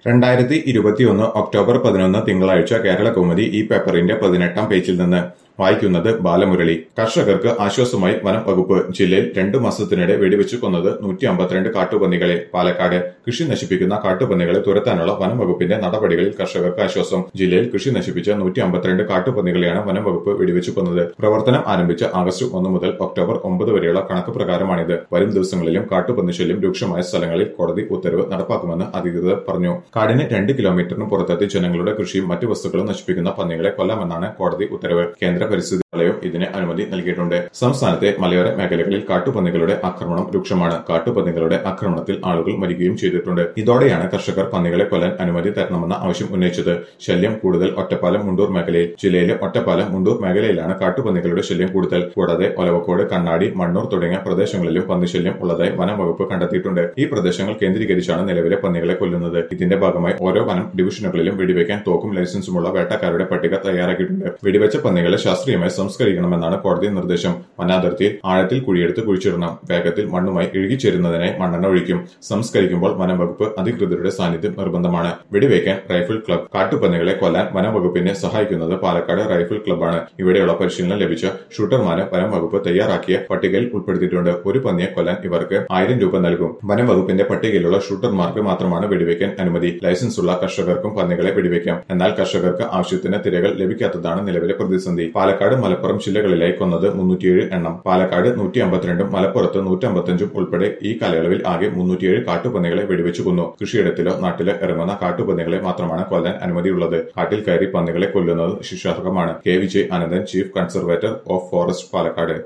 രണ്ടായിരത്തി ഇരുപത്തിയൊന്ന് ഒക്ടോബർ പതിനൊന്ന് തിങ്കളാഴ്ച കേരള കൗമുദി ഈ പേപ്പറിന്റെ പതിനെട്ടാം പേജിൽ നിന്ന് വായിക്കുന്നത് ബാലമുരളി കർഷകർക്ക് ആശ്വാസമായി വനം വകുപ്പ് ജില്ലയിൽ രണ്ടു മാസത്തിനിടെ വെടിവെച്ചു കൊന്നത് നൂറ്റി അമ്പത്തിരണ്ട് കാട്ടുപന്നികളെ പാലക്കാട് കൃഷി നശിപ്പിക്കുന്ന കാട്ടുപന്നികളെ തുരത്താനുള്ള വനം വകുപ്പിന്റെ നടപടികളിൽ കർഷകർക്ക് ആശ്വാസം ജില്ലയിൽ കൃഷി നശിപ്പിച്ച നൂറ്റി അമ്പത്തിരണ്ട് കാട്ടുപന്നികളെയാണ് വനം വകുപ്പ് വെടിവെച്ചു കൊന്നത് പ്രവർത്തനം ആരംഭിച്ച ആഗസ്റ്റ് ഒന്ന് മുതൽ ഒക്ടോബർ ഒമ്പത് വരെയുള്ള കണക്ക് പ്രകാരമാണിത് വരും ദിവസങ്ങളിലും കാട്ടുപന്നി ശല്യം രൂക്ഷമായ സ്ഥലങ്ങളിൽ കോടതി ഉത്തരവ് നടപ്പാക്കുമെന്ന് അധികൃതർ പറഞ്ഞു കാടിന് രണ്ട് കിലോമീറ്ററിന് പുറത്തെത്തി ജനങ്ങളുടെ കൃഷിയും മറ്റു വസ്തുക്കളും നശിപ്പിക്കുന്ന പന്നികളെ കൊല്ലാമെന്നാണ് കോടതി ഉത്തരവ് കേന്ദ്ര പരിസ്ഥിതി മന്ത്രാലയം ഇതിന് അനുമതി നൽകിയിട്ടുണ്ട് സംസ്ഥാനത്തെ മലയോര മേഖലകളിൽ കാട്ടുപന്നികളുടെ ആക്രമണം രൂക്ഷമാണ് കാട്ടുപന്നികളുടെ ആക്രമണത്തിൽ ആളുകൾ മരിക്കുകയും ചെയ്തിട്ടുണ്ട് ഇതോടെയാണ് കർഷകർ പന്നികളെ കൊല്ലാൻ അനുമതി തരണമെന്ന ആവശ്യം ഉന്നയിച്ചത് ശല്യം കൂടുതൽ ഒറ്റപ്പാലം മുണ്ടൂർ മേഖലയിൽ ജില്ലയിലെ ഒറ്റപ്പാലം മുണ്ടൂർ മേഖലയിലാണ് കാട്ടുപന്നികളുടെ ശല്യം കൂടുതൽ കൂടാതെ ഒലവക്കോട് കണ്ണാടി മണ്ണൂർ തുടങ്ങിയ പ്രദേശങ്ങളിലും പന്നിശല്യം ഉള്ളതായി വനം വകുപ്പ് കണ്ടെത്തിയിട്ടുണ്ട് ഈ പ്രദേശങ്ങൾ കേന്ദ്രീകരിച്ചാണ് നിലവിലെ പന്നികളെ കൊല്ലുന്നത് ഇതിന്റെ ഭാഗമായി ഓരോ വനം ഡിവിഷനുകളിലും വെടിവെക്കാൻ തോക്കും ലൈസൻസുമുള്ള വേട്ടക്കാരുടെ പട്ടിക തയ്യാറാക്കിയിട്ടുണ്ട് വെടിവെച്ച പന്നികളെ ശാസ്ത്രീയമായി സംസ്കരിക്കണമെന്നാണ് കോടതി നിർദ്ദേശം വനാതിർത്തിയിൽ ആഴത്തിൽ കുഴിയെടുത്ത് കുഴിച്ചിടണം വേഗത്തിൽ മണ്ണുമായി ഇഴുകിച്ചേരുന്നതിനായി മണ്ണെണ്ണ ഒഴിക്കും സംസ്കരിക്കുമ്പോൾ വനംവകുപ്പ് അധികൃതരുടെ സാന്നിധ്യം നിർബന്ധമാണ് വെടിവെക്കാൻ റൈഫിൾ ക്ലബ് കാട്ടുപന്നികളെ കൊല്ലാൻ വനംവകുപ്പിനെ സഹായിക്കുന്നത് പാലക്കാട് റൈഫിൾ ക്ലബ്ബാണ് ഇവിടെയുള്ള പരിശീലനം ലഭിച്ച ഷൂട്ടർമാരെ വനംവകുപ്പ് തയ്യാറാക്കിയ പട്ടികയിൽ ഉൾപ്പെടുത്തിയിട്ടുണ്ട് ഒരു പന്നിയെ കൊല്ലാൻ ഇവർക്ക് ആയിരം രൂപ നൽകും വനംവകുപ്പിന്റെ പട്ടികയിലുള്ള ഷൂട്ടർമാർക്ക് മാത്രമാണ് വെടിവെക്കാൻ അനുമതി ലൈസൻസ് ഉള്ള കർഷകർക്കും പന്നികളെ വെടിവെക്കാം എന്നാൽ കർഷകർക്ക് ആവശ്യത്തിന് തിരകൾ ലഭിക്കാത്തതാണ് നിലവിലെ പ്രതിസന്ധി പാലക്കാട് മലപ്പുറം ജില്ലകളിലായി കൊന്നത് മുന്നൂറ്റിയേഴ് എണ്ണം പാലക്കാട് നൂറ്റി അമ്പത്തിരണ്ടും മലപ്പുറത്ത് നൂറ്റമ്പത്തഞ്ചും ഉൾപ്പെടെ ഈ കാലയളവിൽ ആകെ മുന്നൂറ്റിയേഴ് കാട്ടുപന്നികളെ വെടിവെച്ചു കൊന്നു കൃഷിയിടത്തിലോ നാട്ടിലോ ഇറങ്ങുന്ന കാട്ടുപന്നികളെ മാത്രമാണ് കൊല്ലാൻ അനുമതിയുള്ളത് കാട്ടിൽ കയറി പന്നികളെ കൊല്ലുന്നത് ശിക്ഷാർഹമാണ് K Vijay Anandan chief conservator of forest Palakkad